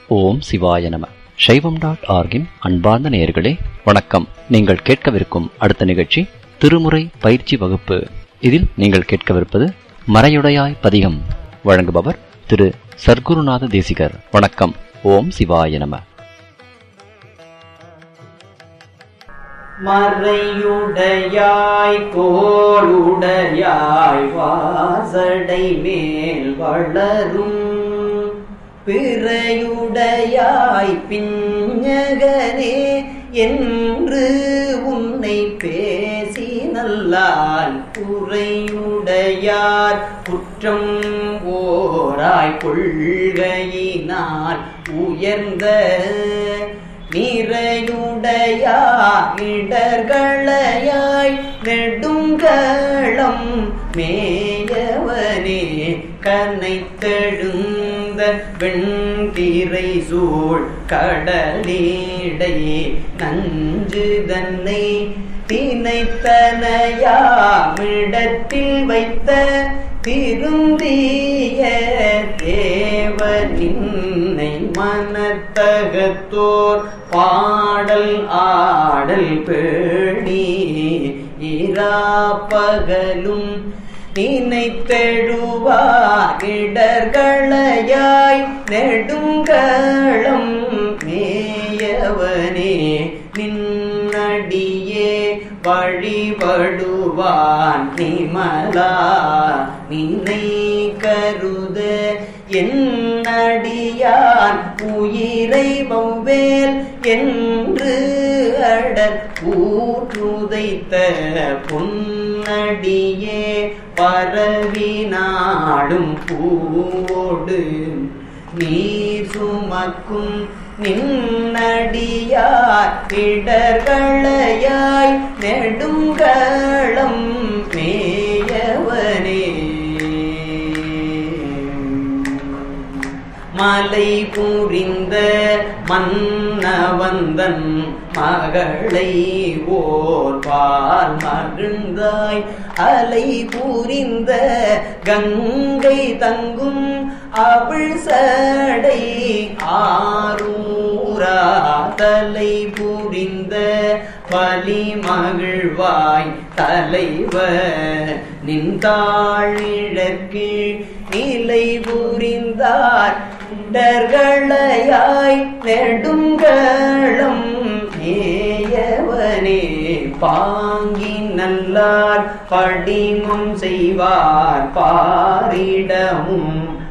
ஓம் சிவாய நம சைவம் டாட் ஆர்கின் அன்பார்ந்த நேயர்களே வணக்கம் நீங்கள் கேட்கவிருக்கும் அடுத்த நிகழ்ச்சி திருமுறை பயிற்சி வகுப்பு இதில் நீங்கள் கேட்கவிருப்பது மறையுடையாய் பதிகம் வழங்குபவர் திரு சர்க்குருநாத தேசிகர் வணக்கம் ஓம் சிவாய நம மறையுடையாய் கோளுடையாய் வாசடை மேல் வளரும் பிறையுடையாய் பிஞகனே என்று உன்னை பேசி நல்லால் குறையுடையார் குற்றம் ஓராய் கொள்கையினால் உயர்ந்த நிறையுடையாடர்களையாய் நெடுங்களம் மேயவனே கனைத்தெழுந்த வெண்திரை சூழ் கடலீடை நஞ்சு தன்னை தினைத்தனையாமிடத்தில் வைத்த திருந்திய தேவனின்னை மனத்தகத்தோர் பாடல் ஆடல் பேணி இராப்பகலும் நினைத்தெழுவாரிடர்களையாய் நெடுங்களம் மேயவனே நின்னடியே வழிபடுவான் நிமலா நினை கருத என்னடியான் உயிரை வவ்வேல் என்று அடர் ஊற்றுதைத்த பொன்னடியே பரவினாடும் பூவோடு நீர் சுமக்கும் நின்னடியார் இடர்களையாய் நெடுங்களம் மேயவனே மலை புரிந்த மன்னவந்தன் மகளை ஓர்பால் மகிழ்ந்தாய் அலை புரிந்த கங்கை தங்கும் அவள் சடை ஆரூரா தலை புரிந்த பலி மகிழ்வாய் தலைவர் நின்றாழிழற்கு நிலை புரிந்தார் இடர்களையாய் நெடுங்களம் ஏயவனே பாங்கி நல்லார் படிமம் செய்வார் பாரிடமும்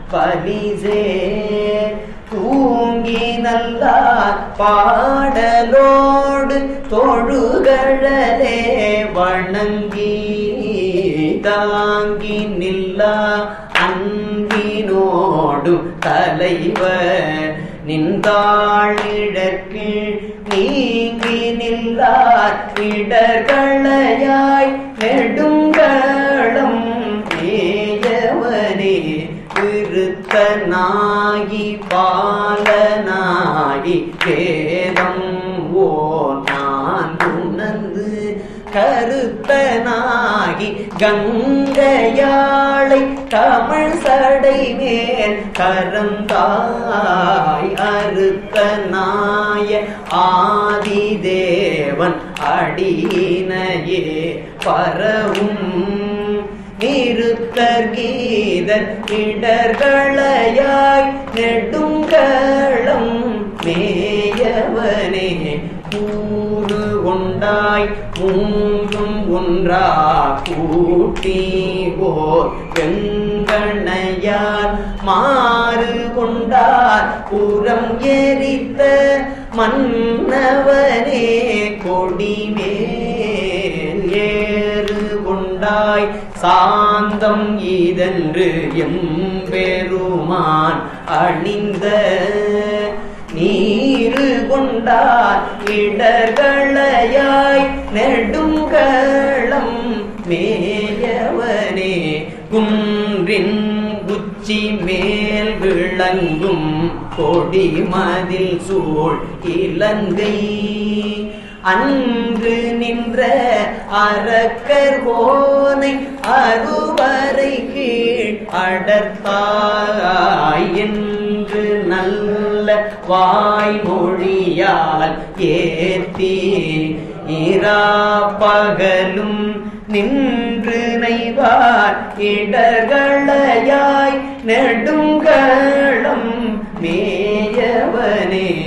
பலிசேர் தூங்கி நல்லார் பாடலோடு தொழுகழலே வணங்கி தாங்கி நில்லா அன்பினோடு தலைவர் நின்றாழிழற்கு நீங்கி நில்லார் இடர்களையாய் நெடுங்களம் ஏயவனே விருத்தனாகி பாலனாகி வேதம் ஓ நான் உணர்ந்து கருத்தனாகி கங்கையாளை தமிழ் சடை மேல் கரந்தாய் அறுத்தனாய ஆதிதேவன் அடியினையே பரவும் நிறுத்தர் கீதர் இடர்களையாய் நெடுங்களம் மேயவனே கூறு கொண்டாய் மூன்றும் ஒன்றா கூட்டி ஓர் வெங்கணையார் மாறு கொண்டார் புறம் எரித்த மன்னவனே கொடிமேல் ஏறு கொண்டாய் சாந்தம் இதன்று எம்பெருமான் அணிந்த நீரு கொண்டார் இடர்களையாய் நெடுங்களம் மேயவனே குன்றின் உச்சி மேல் விளங்கும் கொடிமதில் சூழ் இலங்கை அன்று நின்ற அரக்கர் கோனை அருவரை கீழ் அடர்த்தாய் என்று நல்ல வாய்மொழியால் ஏத்தி இராப்பகலும் நின்று நைவார் இடர்களையாய் நெடுங்களம் மேயவனே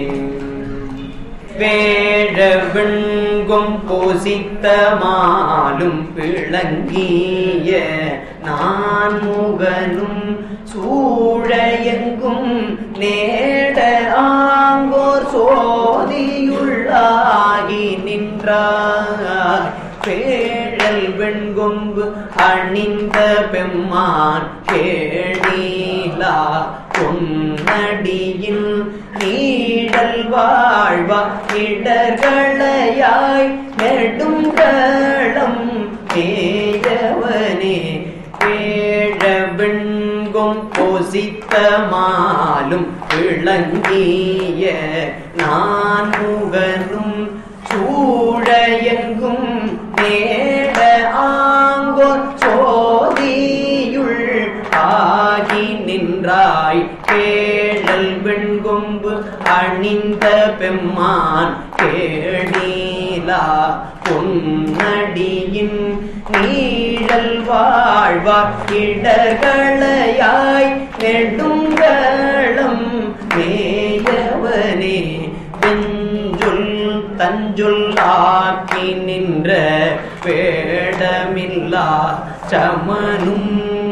வேழ வெண்கும் பூசித்த மாலும் பிளங்கிய நான் முகனும் சூழையெங்கும் நேட ஆங்கோர் சோதியுள்ளாகி நின்றார் பேழல் வெண்கொம்பு அணிந்த பெம்மான் கேளீலா பொன்னடியில் நீடல் வாழ்வா இடர்களையாய் நெடுங்களம் மேயவனே பேழ வெண்கும் பொசித்த மாலும் விளங்கிய நான் முகனும் சூழையெங்கும் நேட ஆங்கோர் சோதியுள் ஆகி நின்றாய் கேழல் வெண்கொம்பு அணிந்த பெம்மான் கேளீலா பொன்னடியின் நீழல் வாழ்வார் இடர்களையாய் நெடுங்களம் மேயவனே வெஞ்சொல் தஞ்சொல் ஆக்கி நின்ற வேடமில்லா சமனும்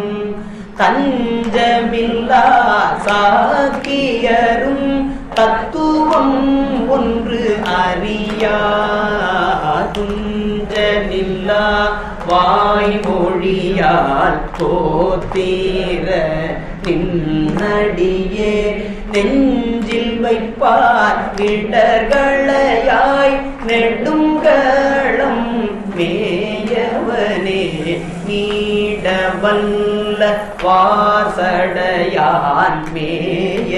தஞ்சமில்லா சாக்கியரும் தத்துவம் ஒன்று அறியா துஞ்சலில்லா வாய்மொழியால் போத்தீர நின்னடியே நெஞ்சில் வைப்பார் விடர்களையாய் நெடுங்களம் மேயவனே நீடவல்ல வாசடையான் மேய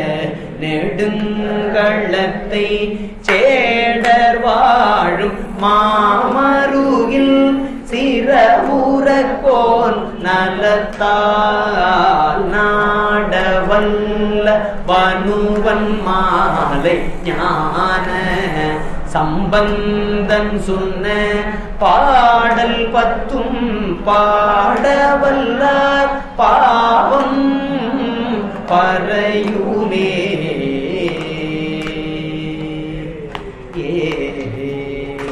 நெடுங்களத்தை சேடர் வாழும் மாமருகில் சிறவுறக்கோன் நலத்தால் நாடவல்ல வனுவன் மாலை ஞான சம்பந்தன் சொன்ன பாடல் பத்தும் பாடவல்லார் பாவம் பறையுமே